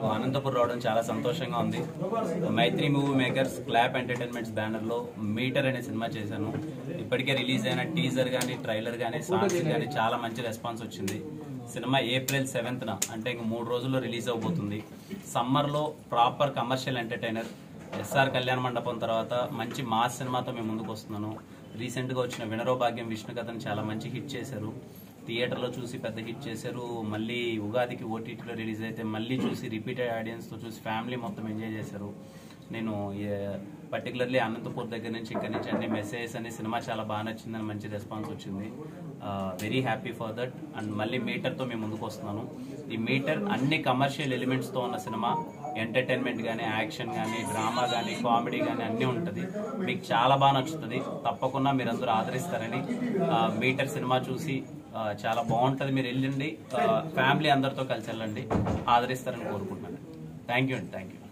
అనంతపురం రావడం చాలా సంతోషంగా ఉంది Mythri movie makers clap entertainments banner లో మీటర్ అనే సినిమా చేశాను ఇప్పటికే రిలీజ్ అయిన టీజర్ గానీ ట్రైలర్ గానీ సాంగ్స్ గానీ చాలా మంచి రెస్పాన్స్ వచ్చింది సినిమా ఏప్రిల్ సెవెంత్ న అంటే ఇంక మూడు రోజుల్లో రిలీజ్ అవబోతుంది సమ్మర్ లో ప్రాపర్ కమర్షియల్ ఎంటర్టైనర్ ఎస్ఆర్ కళ్యాణ మండపం తర్వాత మంచి మాస్ సినిమాతో మేము ముందుకు వస్తున్నాను రీసెంట్ గా వచ్చిన వినరో భాగ్యం విష్ణు కథను చాలా మంచి హిట్ చేశారు థియేటర్లో చూసి పెద్ద హిట్ చేశారు మళ్ళీ ఉగాదికి ఓటీటీలో రిలీజ్ అయితే మళ్ళీ చూసి రిపీటెడ్ ఆడియన్స్తో చూసి ఫ్యామిలీ మొత్తం ఎంజాయ్ చేశారు నేను పర్టికులర్లీ అనంతపూర్ దగ్గర నుంచి ఇక్కడి నుంచి అన్ని మెసేజెస్ అని సినిమా చాలా బాగా నచ్చిందని మంచి రెస్పాన్స్ వచ్చింది very happy for that and మళ్ళీ మీటర్తో మేము ముందుకు వస్తున్నాను ఈ మీటర్ అన్ని కమర్షియల్ ఎలిమెంట్స్తో ఉన్న సినిమా ఎంటర్టైన్మెంట్ కానీ యాక్షన్ కానీ డ్రామా కానీ కామెడీ కానీ అన్నీ ఉంటుంది మీకు చాలా బాగా నచ్చుతుంది తప్పకుండా మీరందరూ ఆదరిస్తారని ఆ, మీటర్ సినిమా చూసి ఆ, చాలా బాగుంటుంది మీరు వెళ్ళండి ఫ్యామిలీ అందరితో కలిసి వెళ్ళండి ఆదరిస్తారని కోరుకుంటున్నాను థ్యాంక్ యూ అండి థ్యాంక్ యూ